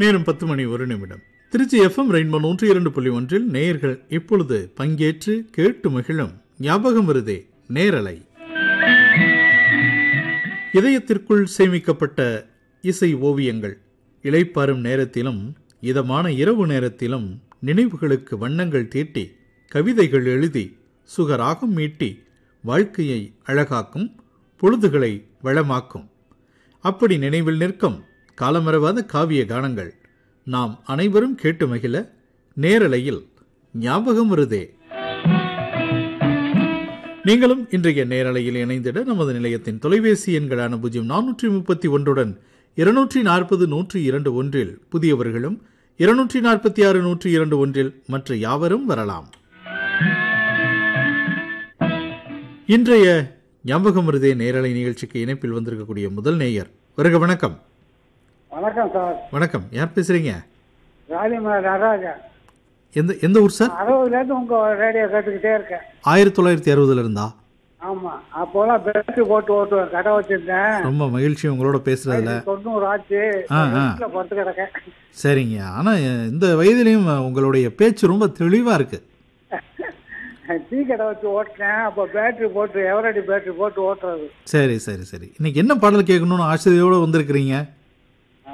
நேரம் பத்து மணி ஒரு நிமிடம் திருச்சி எஃப்எம் ரெயின்போ நூற்றி இரண்டு புள்ளி ஒன்றில் நேயர்கள் இப்பொழுது பங்கேற்று கேட்டு மகிழும் ஞாபகம் வருதே நேரலை இதயத்திற்குள் சேமிக்கப்பட்ட இசை ஓவியங்கள் இளைப்பாறும் நேரத்திலும் இதமான இரவு நேரத்திலும் நினைவுகளுக்கு வண்ணங்கள் தீட்டி கவிதைகள் எழுதி சுகராகம் மீட்டி வாழ்க்கையை அழகாக்கும் பொழுதுகளை வளமாக்கும் அப்படி நினைவில் நிற்கும் காலமறவாத காவிய கானங்கள் நாம் அனைவரும் கேட்டு மகிழ நேரலையில் ஞாபகம் வருதே நீங்களும் இன்றைய நேரலையில் இணைந்திட நமது நிலையத்தின் தொலைபேசி எண்களான பூஜ்ஜியம் நானூற்றி முப்பத்தி ஒன்றுடன் இருநூற்றி நாற்பது நூற்றி இரண்டு ஒன்றில் புதியவர்களும் இருநூற்றி நாற்பத்தி ஆறு நூற்றி இரண்டு ஒன்றில் மற்ற யாவரும் வரலாம் இன்றைய ஞாபகம் வருதே நேரலை நிகழ்ச்சிக்கு இணைப்பில் வந்திருக்கக்கூடிய முதல் நேயர் வருக வணக்கம் வணக்கம் சார் வணக்கம் யார் பேசுறீங்க ராணிமலை நடராஜா எந்த எந்த ஊர் சார் அறுபதுலேருந்து உங்கள் ரேடியோ கேட்டுக்கிட்டே இருக்கேன் ஆயிரத்தி தொள்ளாயிரத்தி அறுபதுல இருந்தா ஆமாம் அப்போலாம் பேட்டரி போட்டு ஓட்டுவேன் கடை வச்சிருந்தேன் ரொம்ப மகிழ்ச்சி உங்களோட பேசுறதுல தொண்ணூறு ஆச்சு ஆ, ஆ. வீட்டில் படுத்து கிடக்கேன் சரிங்க ஆனா இந்த வயதிலையும் உங்களுடைய பேச்சு ரொம்ப தெளிவா இருக்கு டீ கடை வச்சு ஓட்டினேன் அப்போ பேட்டரி போட்டு எவரடி பேட்டரி போட்டு ஓட்டுறது சரி சரி சரி இன்னைக்கு என்ன பாடல் கேட்கணும்னு ஆசையோட வந்திருக்கிறீங்க ஆ.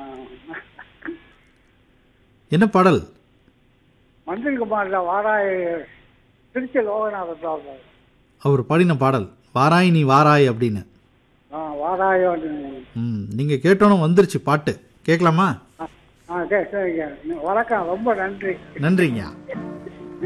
என்ன பாடல் மஞ்சள் குமாரில் வாராய் திருச்சி லோகநாதன் சார் அவர் பாடின பாடல் வாராய் நீ வாராய் அப்படின்னு ஆ வாராயோ ம் நீங்க கேட்டோன்னு வந்துருச்சு பாட்டு கேட்கலாமா ஆ சரி சரிங்க வணக்கம் ரொம்ப நன்றி நன்றிங்க